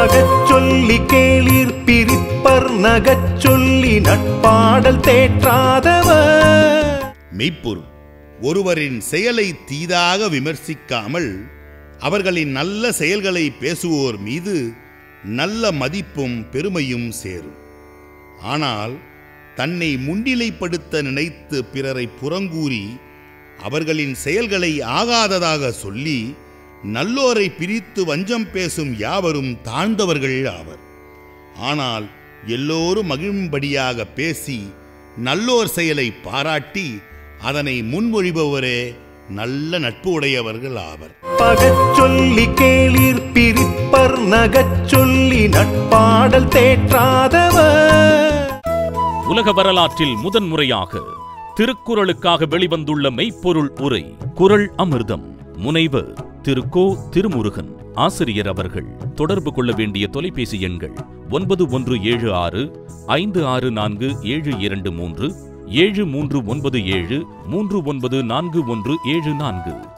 பகச் சொல்லி கேளிர் பிரிப்பர் நகச் சொல்லி நட்பாடல் தேற்றாதவர் மெய்ப்பொருள் ஒருவரின் செயலை தீதாக விமர்சிக்காமல் அவர்களின் நல்ல செயல்களை பேசுவோர் மீது நல்ல மதிப்பும் பெருமையும் சேரும் ஆனால் தன்னை முன்னிலைப்படுத்த நினைத்து பிறரை புறங்கூறி அவர்களின் செயல்களை ஆகாததாக சொல்லி நல்லோரை பிரித்து வஞ்சம் பேசும் யாவரும் தாழ்ந்தவர்கள் ஆவர் ஆனால் எல்லோரும் மகிழும்படியாக பேசி நல்லோர் செயலை பாராட்டி அதனை முன்மொழிபவரே நல்ல நட்பு உடையவர்கள் ஆவர் பகச் சொல்லி கேளிர் பிரிப்பர் நகச் சொல்லி நட்பாடல் தேற்றாதவர் உலக வரலாற்றில் முதன்முறையாக திருக்குறளுக்காக வெளிவந்துள்ள மெய்ப்பொருள் உரை குறள் அமிர்தம் முனைவர் திரு கோ திருமுருகன் ஆசிரியர் அவர்கள் தொடர்பு கொள்ள வேண்டிய தொலைபேசி எண்கள் ஒன்பது ஒன்று ஏழு ஆறு ஐந்து ஆறு நான்கு ஏழு இரண்டு மூன்று ஏழு மூன்று ஒன்பது ஏழு மூன்று ஒன்பது நான்கு ஒன்று ஏழு நான்கு